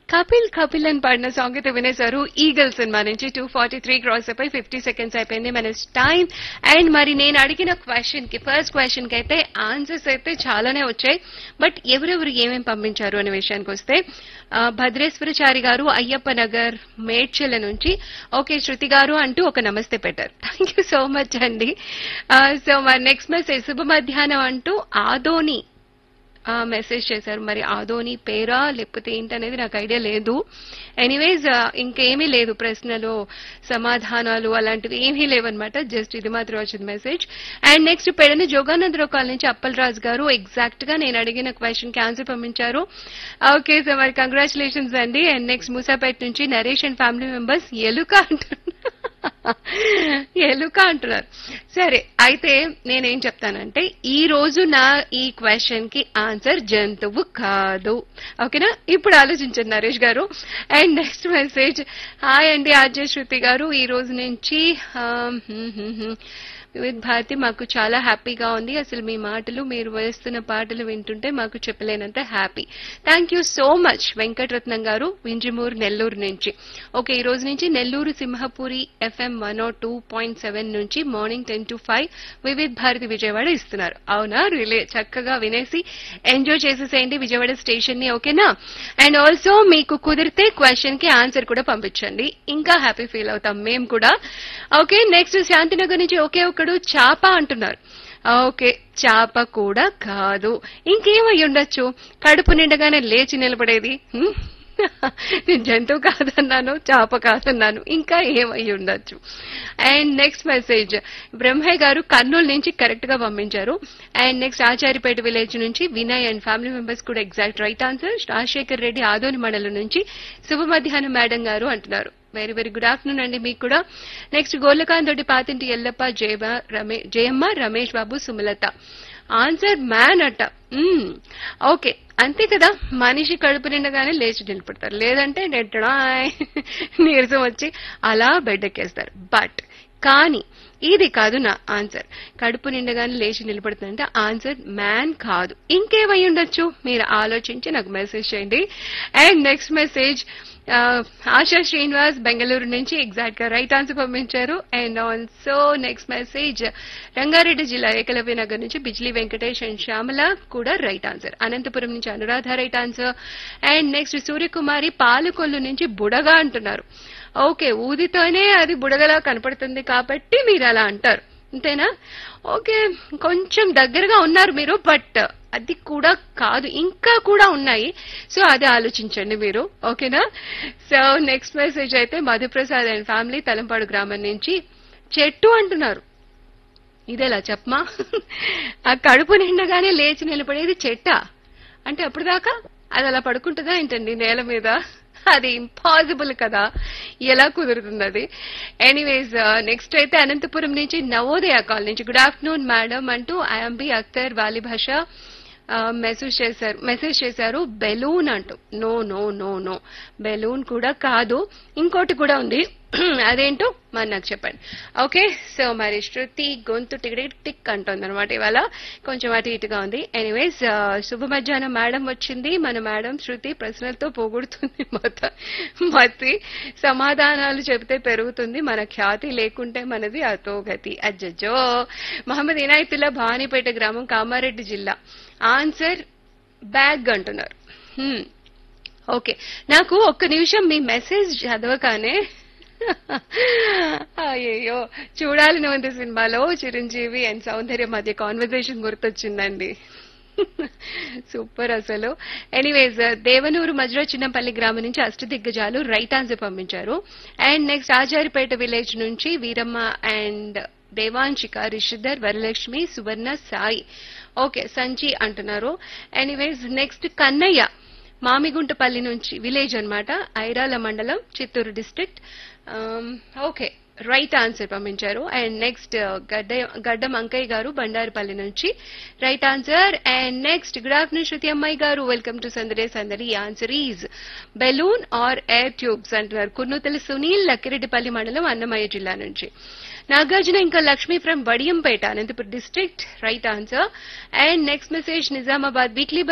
కపిల్ కపిల్ అని పాడిన సాంగ్ అయితే వినేశారు ఈగల్ సినిమా నుంచి టూ ఫార్టీ త్రీ క్రాస్ అయిపోయి ఫిఫ్టీ సెకండ్స్ అయిపోయింది మన టైం అండ్ మరి నేను అడిగిన క్వశ్చన్ కి ఫస్ట్ క్వశ్చన్ కి అయితే ఆన్సర్స్ అయితే చాలానే వచ్చాయి బట్ ఎవరెవరు ఏమేం పంపించారు అనే విషయానికి వస్తే ఆ, భద్రేశ్వరచారి గారు అయ్యప్ప నగర్ మేడ్చల నుంచి ఓకే శృతి గారు అంటూ ఒక నమస్తే పెట్టారు థ్యాంక్ యూ సో మచ్ అండి సో మరి నెక్స్ట్ మెసేజ్ శుభ మధ్యాహ్నం అంటూ ఆదోని మెసేజ్ చేశారు మరి ఆదోని పేరా లేకపోతే ఏంటనేది నాకు ఐడియా లేదు ఎనీవేస్ ఇంకేమీ లేదు ప్రశ్నలు సమాధానాలు అలాంటివి ఏమీ లేవన్నమాట జస్ట్ ఇది మాత్రం వచ్చింది మెసేజ్ అండ్ నెక్స్ట్ పెడని జోగానందరావు కాలనీ నుంచి అప్పలరాజు గారు ఎగ్జాక్ట్ గా నేను అడిగిన క్వశ్చన్ కి ఆన్సర్ పంపించారు ఓకే సో మరి కంగ్రాచులేషన్స్ అండి అండ్ నెక్స్ట్ మూసాపేట నుంచి నరేష్ అండ్ ఫ్యామిలీ మెంబర్స్ ఎలుక అంటున్నారు ఎలుక అంటున్నారు సరే అయితే నేనేం చెప్తానంటే ఈ రోజు నా ఈ క్వశ్చన్ కి ఆన్సర్ జంతువు కాదు ఓకేనా ఇప్పుడు ఆలోచించండి నరేష్ గారు అండ్ నెక్స్ట్ మెసేజ్ హాయ్ అండి ఆర్జే శృతి గారు ఈ రోజు నుంచి ఆ, హ్మ్, హ్మ్, హ్మ్. వివిధ్ భారతి మాకు చాలా హ్యాపీగా ఉంది అసలు మీ మాటలు మీరు వేస్తున్న పాటలు వింటుంటే మాకు చెప్పలేనంత happy thank you so much Venkataratnam గారు వింజమూరు నెల్లూరు నుంచి ఓకే ఈ రోజు నుంచి Nellore Simhapuri FM one o two point seven నుంచి morning ten to five Vividh Bharati Vijayawada ఇస్తున్నారు అవునా రిలే చక్కగా వినేసి ఎంజాయ్ చేసేసేయండి విజయవాడ స్టేషన్ ని ఓకేనా అండ్ ఆల్సో మీకు కుదిరితే క్వశ్చన్ కి ఆన్సర్ కూడా పంపించండి ఇంకా హ్యాపీ ఫీల్ అవుతాం మేము కూడా ఓకే నెక్స్ట్ శాంతినగర్ నుంచి ఒకే ఒకడు చాప అంటున్నారు ఓకే చాప కూడా కాదు ఇంకేమై ఉండొచ్చు కడుపు నిండగానే లేచి నిలబడేది హ్మ్? నేను జంతువు కాదన్నాను చాప కాదన్నాను ఇంకా ఏమై ఉండొచ్చు అండ్ నెక్స్ట్ మెసేజ్ బ్రహ్మయ్య గారు కర్నూలు నుంచి కరెక్ట్ గా పంపించారు అండ్ నెక్స్ట్ ఆచారిపేట విలేజ్ నుంచి వినయ్ అండ్ ఫ్యామిలీ మెంబర్స్ కూడా exact right answer Rajasekhar Reddy Adoni మండలం నుంచి శుభ మధ్యాహ్నం మేడం గారు అంటున్నారు వెరీ వెరీ గుడ్ ఆఫ్టర్నూన్ అండి మీకు కూడా నెక్స్ట్ గోర్లకాంత్ తోటి పాతింటి ఎల్లప్ప జయమ రమే జయమ్మ రమేష్ బాబు సుమలత ఆన్సర్ మ్యాన్ అట మ్మ్. ఓకే అంతే కదా మనిషి కడుపు నిండగానే లేచి నిలబడతారు లేదంటే నెట్టడాయ్ నీరసం వచ్చి అలా బెడ్డెక్కేస్తారు బట్ కానీ ఇది కాదు నా ఆన్సర్ కడుపు నిండగానే లేచి నిలబడుతుందంటే ఆన్సర్ మ్యాన్ కాదు ఇంకేమై ఉండొచ్చు మీరు ఆలోచించి నాకు మెసేజ్ చేయండి and next message Asha Srinivas Bengaluru నుంచి ఎగ్జాక్ట్ గా రైట్ ఆన్సర్ పంపించారు and also next message Rangareddy జిల్లా ఏకలవ్య నగర్ నుంచి బిజ్లీ వెంకటేష్ అండ్ శ్యామల కూడా రైట్ ఆన్సర్ అనంతపురం నుంచి Anuradha right answer and next Suryakumari Palakollu నుంచి బుడగా అంటున్నారు ఓకే ఊదితోనే అది బుడగలా కనపడుతుంది కాబట్టి మీరు అలా అంటారు అంతేనా ఓకే కొంచెం దగ్గరగా ఉన్నారు మీరు బట్ అది కూడా కాదు ఇంకా కూడా ఉన్నాయి సో అది ఆలోచించండి మీరు ఓకేనా సో నెక్స్ట్ మెసేజ్ అయితే మధుప్రసాద్ అండ్ ఫ్యామిలీ తలంపాడు గ్రామం నుంచి చెట్టు అంటున్నారు ఇదేలా చెప్పమా ఆ కడుపు నిండగానే లేచి నిలబడేది చెట్టా అంటే అప్పుడు దాకా అది అలా పడుకుంటుందా ఏంటండి నేల మీద అది ఇంపాసిబుల్ కదా ఎలా కుదురుతుంది అది ఎనీవేస్ నెక్స్ట్ అయితే అనంతపురం నుంచి నవోదయ కాల్ నుంచి గుడ్ ఆఫ్టర్నూన్ మేడం అంటూ ఐఎంబి అఖ్తర్ వాలి భాష మెసేజ్ చేశారు మెసేజ్ చేశారు బెలూన్ అంటూ no no no no balloon కూడా కాదు ఇంకోటి కూడా ఉంది అదేంటో మరి నాకు చెప్పండి ఓకే సో మరి శృతి గొంతు టిక్ టిక్ అంటుంది అనమాట ఇవాళ కొంచెం అటు ఇటుగా ఉంది ఎనీవేస్ శుభ మధ్యాహ్నం మేడం వచ్చింది మన మేడం శృతి ప్రశ్నలతో పోగొడుతుంది మొత్తం మతి సమాధానాలు చెబితే పెరుగుతుంది మన ఖ్యాతి లేకుంటే మనది అతోగతి అజ్జజ్జో మహమ్మద్ ఇనాయతుల్లా భవానీపేట గ్రామం కామారెడ్డి జిల్లా ఆన్సర్ బ్యాగ్ అంటున్నారు హ్మ్. ఓకే నాకు ఒక్క నిమిషం మీ మెసేజ్ చదవగానే అయ్యో చూడాలని ఉంది సినిమాలో చిరంజీవి అండ్ సౌందర్య మధ్య కాన్వర్జేషన్ గుర్తొచ్చిందండి సూపర్ అసలు ఎనీవేస్ దేవనూరు మజ్రా చిన్నపల్లి గ్రామం నుంచి అష్టదిగ్గజాలు రైట్ ఆన్సర్ పంపించారు అండ్ నెక్స్ట్ ఆచారిపేట విలేజ్ నుంచి వీరమ్మ అండ్ దేవాంశిక రిషిధర్ వరలక్ష్మి సువర్ణ సాయి ఓకే సంచి అంటున్నారు ఎనీవేస్ నెక్స్ట్ కన్నయ్య మామిగుంటపల్లి నుంచి విలేజ్ అన్నమాట ఐరాల మండలం Chittoor district okay right answer పంపించారు అండ్ నెక్స్ట్ గడ్డ గడ్డం అంకయ్య గారు బండారుపల్లి నుంచి right answer and next good afternoon Shruti అమ్మాయి గారు వెల్కమ్ టు సందడే Sandadi answer is balloon or air tubes అంటున్నారు కుర్నూతల సునీల్ లక్కిరెడ్డిపల్లి మండలం అన్నమయ్య జిల్లా నుంచి నాగార్జున ఇంకా Lakshmi from Vadiyampeta Anantapuram district right answer and next message Nizamabad weekly